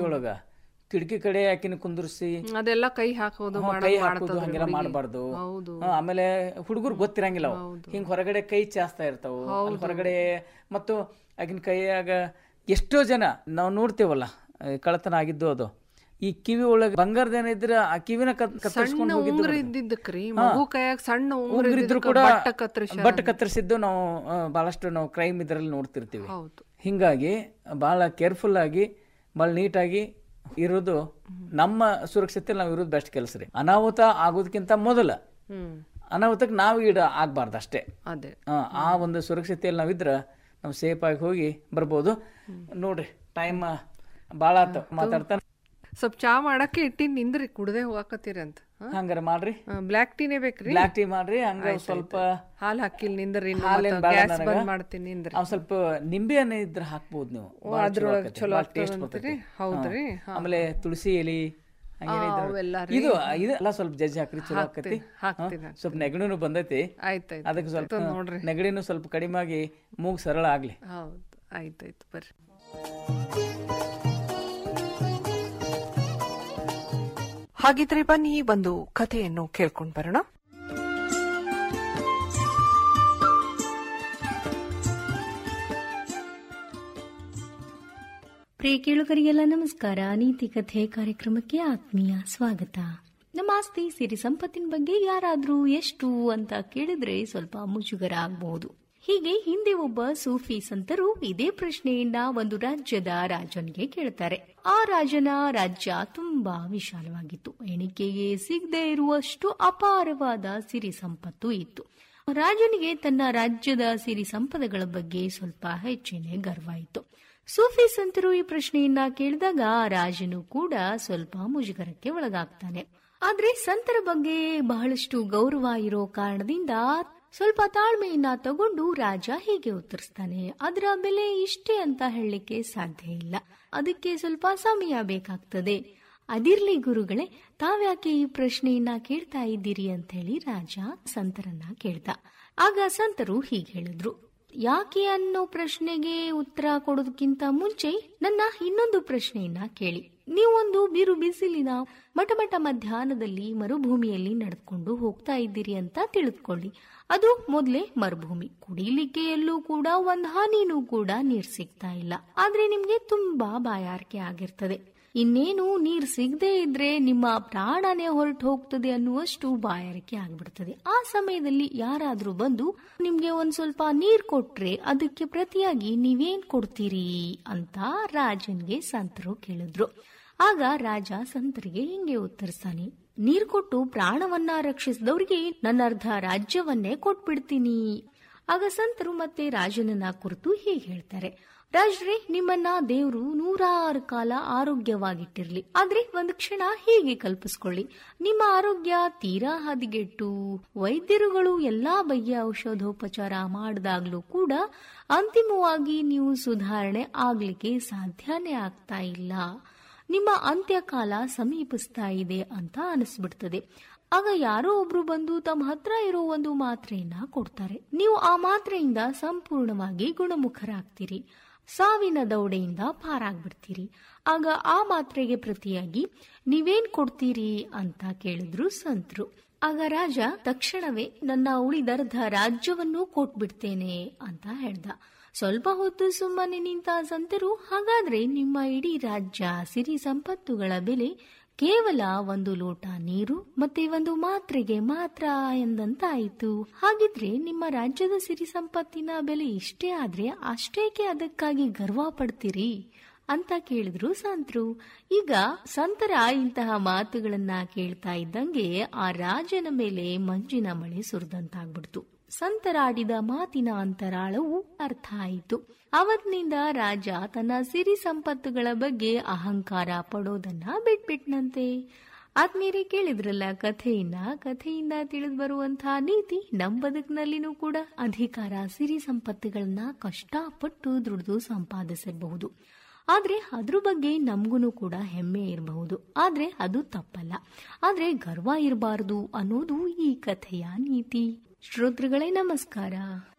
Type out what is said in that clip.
ಒಳಗ ಕಿಟಕಿ ಕಡೆ ಆಕಿನ ಕುಂದ್ರಿಸಿ ಅದೆಲ್ಲ ಕೈ ಹಾಕೋದು ಹ್ಮ್, ಮಾಡಕ್ ಕೈ ಹಾಕೋದು ಮಾಡ್ತದ್ರಿ ಹಂಗೆಲ್ಲ ಹುಡುಗಿ. ಮಾಡಬಾರ್ದು ಹೌದು ಆಮೇಲೆ ಹುಡುಗರು ಗೊತ್ತಿರಂಗಿಲ್ಲ ಅವು ಹಿಂಗ್ ಹೊರಗಡೆ ಕೈ ಚಾಸ್ತಾ ಇರ್ತಾವು ಅಲ್ಲಿ ಹೊರಗಡೆ ಮತ್ತು ಆಗಿನ ಕೈಯಾಗ ಎಷ್ಟೋ ಜನ ನಾವು ನೋಡ್ತೇವಲ್ಲ ಆ, ಕಳ್ಳತನ ಆಗಿದ್ದು ಅದು ಈ ಕಿವಿ ಒಳಗೆ ಬಂಗಾರದೇನ ಇದ್ರ ಆ ಕಿವಿನ ಕತ್- ಕತ್ತರಿಸ್ಕೊಂಡು ಸಣ್ಣ ಹೋಗಿದ್ದು ಉಂಗ್ರ ಇದ್ದಿದ್ದಕ್ರಿ ಮಗು ಕೈಯಾಗ ಸಣ್ಣ ಉಂಗ್ರ ಉಂಗುರ ಇದ್ರು ಇದ್ದಿದ್ದಕ್ಕ ಕೂಡ ಬಟ್ಟ ಕತ್ತರಿಸ್ಯಾರ. ಬಟ್ ಕತ್ತರಿಸಿದ್ದು ನಾವು ಆ, ಬಹಳಷ್ಟು ನಾವು ಕ್ರೈಮ್ ಇದರಲ್ಲಿ ನೋಡ್ತಿರ್ತೀವಿ ಹೌದು ಹಿಂಗಾಗಿ ಬಹಳ ಕೇರ್ಫುಲ್ ಆಗಿ ಬಹಳ ನೀಟಾಗಿ ಇರೋದು ನಮ್ಮ ಸುರಕ್ಷತೆ ನಾವು ಇರೋದು ಬೆಸ್ಟ್ ಕೆಲಸ ರೀ ಅನಾಹುತ ಆಗೋದಕ್ಕಿಂತ ಮೊದಲ ಹ್ಮ್ ಅನಾಹುತಕ್ಕೆ ನಾವು ಈಡ ಆಗ್ಬಾರ್ದು ಅಷ್ಟೇ ಅದೇ ಆ, ಆ ಒಂದು ಸುರಕ್ಷತೆಯಲ್ಲಿ ನಾವಿದ್ರ ನಾವು ಸೇಫ್ ಆಗಿ ಹೋಗಿ ಬರ್ಬೋದು ನೋಡ್ರಿ ಟೈಮ್ ಭಾಳ ಆತು ಮಾತಾಡ್ತಾನೆ ಸ್ವಲ್ಪ ಚಾ ಮಾಡಕ್ಕೆ ಇಟ್ಟಿನ್ ನಿಂದ್ರಿ ಕುಡ್ದೆ ಹೋಗಾಕತ್ತೀರಿ ಅಂತ ಹಂಗಾರ ಮಾಡ್ರಿ ಬ್ಲ್ಯಾಕ್ ಟೀನೇ ಬೇಕ್ರಿ ಬ್ಲ್ಯಾಕ್ ಟೀ ಮಾಡ್ರಿ ಹಂಗ ಸ್ವಲ್ಪ ಹಾಲ್ ಹಾಕಿಲ್ ನಿಂದ್ರಿ ಹಾಲೇನ್ ಬೇಡ ಗ್ಯಾಸ್ ನನಗ. ಬಂದ್ ಮಾಡ್ತೀನಿ ನಿಂದ್ರಿ ಅವ್ ಸ್ವಲ್ಪ ನಿಂಬೆ ಹಣ್ಣು ಇದ್ರೆ ಹಾಕ್ಬೋದು ನೀವು ಭಾಳ ಅದ್ರೊಳಗ್ ಆಕತಿ, ಚಲೋ ಭಾಳ ಆಗ್ತದ taste ಅಂತೀರಿ? ಬರ್ತೈತಿ. ಹೌದ್ರಿ? ಹಾ. ಆಮೇಲೆ ತುಳಸಿ ಎಲಿ ಹಂಗೇನ ಇದ್ರೆ- ಅವೆಲ್ಲ ಇದು ಇದೆಲ್ಲ ಸ್ವಲ್ಪ ಜಜ್ಜಿ ಹಾಕ್ರಿ ಚಲೋ ಆಕತಿ ಹಾಕ್ತೀನಿ, ಹಾ, ಸ್ವಲ್ಪ ನೆಗಡಿನೂ ಬಂದೈತಿ ಆಯ್ತಾಯ್ತು ಅದಕ್ಕೆ ಸ್ವಲ್ಪ ನೋಡ್ರಿ ನೆಗಡಿನೂ ಸ್ವಲ್ಪ ಕಡಿಮೆ ಆಗಿ ಮೂಗ್ ಸರಳ ಆಗ್ಲಿ ಹೌದು ಆಯ್ತಾಯ್ತು ಬರ್ರಿ ಹಾಗಿದ್ರೆ ಬನ್ನಿ ಒಂದು ಕಥೆಯನ್ನು ಕೇಳ್ಕೊಂಡ್ ಬರೋಣ ಪ್ರಿಯ ಕೇಳುಗರಿಗೆಲ್ಲ ನಮಸ್ಕಾರ ನೀತಿ ಕಥೆ ಕಾರ್ಯಕ್ರಮಕ್ಕೆ ಆತ್ಮೀಯ ಸ್ವಾಗತ ನಮ್ಮ ಆಸ್ತಿ ಸಿರಿ ಸಂಪತ್ತಿನ ಬಗ್ಗೆ ಯಾರಾದ್ರೂ ಎಷ್ಟು ಅಂತ ಕೇಳಿದ್ರೆ ಸ್ವಲ್ಪ ಮುಜುಗರ ಆಗಬಹುದು ಹೀಗೆ ಹಿಂದೆ ಒಬ್ಬ ಸೂಫಿ ಸಂತರು ಇದೇ ಪ್ರಶ್ನೆಯನ್ನ ಒಂದು ರಾಜ್ಯದ ರಾಜನಿಗೆ ಕೇಳ್ತಾರೆ ಆ ರಾಜನ ರಾಜ್ಯ ತುಂಬಾ ವಿಶಾಲವಾಗಿತ್ತು ಎಣಿಕೆಗೆ ಸಿಗದೆ ಇರುವಷ್ಟು ಅಪಾರವಾದ ಸಿರಿ ಸಂಪತ್ತು ಇತ್ತು ರಾಜನಿಗೆ ತನ್ನ ರಾಜ್ಯದ ಸಿರಿ ಸಂಪದಗಳ ಬಗ್ಗೆ ಸ್ವಲ್ಪ ಹೆಚ್ಚಿನ ಗರ್ವ ಇತ್ತು ಸೂಫಿ ಸಂತರು ಈ ಪ್ರಶ್ನೆಯನ್ನ ಕೇಳಿದಾಗ ರಾಜನು ಕೂಡ ಸ್ವಲ್ಪ ಮುಜುಗರಕ್ಕೆ ಒಳಗಾಗ್ತಾನೆ ಆದ್ರೆ ಸಂತರ ಬಗ್ಗೆ ಬಹಳಷ್ಟು ಗೌರವ ಇರೋ ಕಾರಣದಿಂದ ಸ್ವಲ್ಪ ತಾಳ್ಮೆಯನ್ನ ತಗೊಂಡು ರಾಜ ಹೀಗೆ ಉತ್ತರಿಸ್ತಾನೆ ಅದರ ಬೆಲೆ ಇಷ್ಟೇ ಅಂತ ಹೇಳಲಿಕ್ಕೆ ಸಾಧ್ಯ ಇಲ್ಲ ಅದಕ್ಕೆ ಸ್ವಲ್ಪ ಸಮಯ ಬೇಕಾಗ್ತದೆ ಅದಿರ್ಲಿ ಗುರುಗಳೇ ತಾವ್ಯಾಕೆ ಈ ಪ್ರಶ್ನೆಯನ್ನ ಕೇಳ್ತಾ ಇದ್ದೀರಿ ಅಂತ ಹೇಳಿ ರಾಜ ಸಂತರನ್ನ ಕೇಳ್ದ ಆಗ ಸಂತರು ಹೀಗೆ ಹೇಳಿದ್ರು ಯಾಕೆ ಅನ್ನೋ ಪ್ರಶ್ನೆಗೆ ಉತ್ತರ ಕೊಡೋದಕ್ಕಿಂತ ಮುಂಚೆ ನನ್ನ ಇನ್ನೊಂದು ಪ್ರಶ್ನೆಯನ್ನ ಕೇಳಿ ನೀವೊಂದು ಬಿರು ಬಿಸಿಲಿನ ಮಟಮಟ ಮಧ್ಯಾಹ್ನದಲ್ಲಿ ಮರುಭೂಮಿಯಲ್ಲಿ ನಡೆದುಕೊಂಡು ಹೋಗ್ತಾ ಇದ್ದೀರಿ ಅಂತ ತಿಳಿದುಕೊಳ್ಳಿ ಅದು ಮೊದಲೇ ಮರುಭೂಮಿ ಕುಡಿಲಿಕ್ಕೆ ಎಲ್ಲೂ ಕೂಡ ಒಂದ್ ಹನಿನೂ ಕೂಡ ನೀರ್ ಸಿಗ್ತಾ ಇಲ್ಲ ಆದ್ರೆ ನಿಮ್ಗೆ ತುಂಬಾ ಬಾಯಾರಿಕೆ ಆಗಿರ್ತದೆ ಇನ್ನೇನು ನೀರ್ ಸಿಗದೆ ಇದ್ರೆ ನಿಮ್ಮ ಪ್ರಾಣನೇ ಹೊರಟು ಹೋಗ್ತದೆ ಅನ್ನುವಷ್ಟು ಬಾಯಾರಿಕೆ ಆಗ್ಬಿಡ್ತದೆ ಆ ಸಮಯದಲ್ಲಿ ಯಾರಾದ್ರೂ ಬಂದು ನಿಮ್ಗೆ ಒಂದ್ ಸ್ವಲ್ಪ ನೀರ್ ಕೊಟ್ರೆ ಅದಕ್ಕೆ ಪ್ರತಿಯಾಗಿ ನೀವೇನ್ ಕೊಡ್ತೀರಿ ಅಂತ ರಾಜನ್ಗೆ ಸಂತರು ಕೇಳಿದ್ರು ಆಗ ರಾಜ ಸಂತರಿಗೆ ಹಿಂಗೆ ಉತ್ತರಿಸ್ತಾನೆ ನೀರ್ ಕೊಟ್ಟು ಪ್ರಾಣವನ್ನ ರಕ್ಷಿಸಿದವ್ರಿಗೆ ನನ್ನ ಅರ್ಧ ರಾಜ್ಯವನ್ನೇ ಕೊಟ್ಬಿಡ್ತೀನಿ ಆಗ ಸಂತರು ಮತ್ತೆ ರಾಜನನ್ನ ಕುರಿತು ಹೀಗೆ ಹೇಳ್ತಾರೆ ರಾಜ್ರೆ ನಿಮ್ಮನ್ನ ದೇವ್ರು ನೂರಾರು ಕಾಲ ಆರೋಗ್ಯವಾಗಿಟ್ಟಿರ್ಲಿ ಆದ್ರೆ ಒಂದು ಕ್ಷಣ ಹೀಗೆ ಕಲ್ಪಿಸ್ಕೊಳ್ಳಿ ನಿಮ್ಮ ಆರೋಗ್ಯ ತೀರಾ ಹದಿಗೆಟ್ಟು ವೈದ್ಯರುಗಳು ಎಲ್ಲಾ ಬಗೆಯ ಔಷಧೋಪಚಾರ ಮಾಡಿದಾಗ್ಲೂ ಕೂಡ ಅಂತಿಮವಾಗಿ ನೀವು ಸುಧಾರಣೆ ಆಗ್ಲಿಕ್ಕೆ ಸಾಧ್ಯನೇ ಆಗ್ತಾ ಇಲ್ಲ ನಿಮ್ಮ ಅಂತ್ಯಕಾಲ ಸಮೀಪಿಸ್ತಾ ಇದೆ ಅಂತ ಅನಿಸ್ಬಿಡ್ತದೆ ಆಗ ಯಾರೋ ಒಬ್ರು ಬಂದು ತಮ್ಮ ಹತ್ರ ಇರೋ ಒಂದು ಮಾತ್ರೆಯನ್ನ ಕೊಡ್ತಾರೆ ನೀವು ಆ ಮಾತ್ರೆಯಿಂದ ಸಂಪೂರ್ಣವಾಗಿ ಗುಣಮುಖರಾಗ್ತೀರಿ ಸಾವಿನ ದೌಡೆಯಿಂದ ಪಾರಾಗ್ಬಿಡ್ತೀರಿ ಆಗ ಆ ಮಾತ್ರೆಗೆ ಪ್ರತಿಯಾಗಿ ನೀವೇನ್ ಕೊಡ್ತೀರಿ ಅಂತ ಕೇಳಿದ್ರು ಸಂತರು ಆಗ ರಾಜ ತಕ್ಷಣವೇ ನನ್ನ ಉಳಿದರ್ಧ ರಾಜ್ಯವನ್ನು ಕೊಟ್ಬಿಡ್ತೇನೆ ಅಂತ ಹೇಳ್ದ ಸ್ವಲ್ಪ ಹೊತ್ತು ಸುಮ್ಮನೆ ನಿಂತ ಸಂತರು ಹಾಗಾದ್ರೆ ನಿಮ್ಮ ಇಡೀ ರಾಜ್ಯ ಸಿರಿ ಸಂಪತ್ತುಗಳ ಬೆಲೆ ಕೇವಲ ಒಂದು ಲೋಟ ನೀರು ಮತ್ತೆ ಒಂದು ಮಾತ್ರೆಗೆ ಮಾತ್ರ ಎಂದಂತಾಯಿತು ಹಾಗಿದ್ರೆ ನಿಮ್ಮ ರಾಜ್ಯದ ಸಿರಿ ಸಂಪತ್ತಿನ ಬೆಲೆ ಇಷ್ಟೇ ಆದ್ರೆ ಅಷ್ಟೇಕೆ ಅದಕ್ಕಾಗಿ ಗರ್ವ ಪಡ್ತೀರಿ ಅಂತ ಕೇಳಿದ್ರು ಸಂತರು ಈಗ ಸಂತರ ಇಂತಹ ಮಾತುಗಳನ್ನ ಕೇಳ್ತಾ ಇದ್ದಂಗೆ ಆ ರಾಜನ ಮೇಲೆ ಮಂಜಿನ ಮಳೆ ಸುರಿದಂತಾಗ್ಬಿಡ್ತು ಸಂತರಾಡಿದ ಮಾತಿನ ಅಂತರಾಳವು ಅರ್ಥ ಆಯಿತು ಅವತ್ತಿನಿಂದ ರಾಜ ತನ್ನ ಸಿರಿ ಸಂಪತ್ತುಗಳ ಬಗ್ಗೆ ಅಹಂಕಾರ ಪಡೋದನ್ನ ಬಿಟ್ಬಿಟ್ನಂತೆ ಆದ್ಮೇಲೆ ಕೇಳಿದ್ರಲ್ಲ ಕಥೆಯನ್ನ ಕಥೆಯಿಂದ ತಿಳಿದು ಬರುವಂತಹ ನೀತಿ ನಮ್ ಬದುಕಿನಲ್ಲಿನೂ ಕೂಡ ಅಧಿಕಾರ ಸಿರಿ ಸಂಪತ್ತುಗಳನ್ನ ಕಷ್ಟಪಟ್ಟು ದುಡಿದು ಸಂಪಾದಿಸಬಹುದು ಆದ್ರೆ ಅದ್ರ ಬಗ್ಗೆ ನಮ್ಗೂ ಕೂಡ ಹೆಮ್ಮೆ ಇರಬಹುದು ಆದ್ರೆ ಅದು ತಪ್ಪಲ್ಲ ಆದ್ರೆ ಗರ್ವ ಇರಬಾರದು ಅನ್ನೋದು ಈ ಕಥೆಯ ನೀತಿ ಶ್ರೋತೃಗಳೇ ನಮಸ್ಕಾರ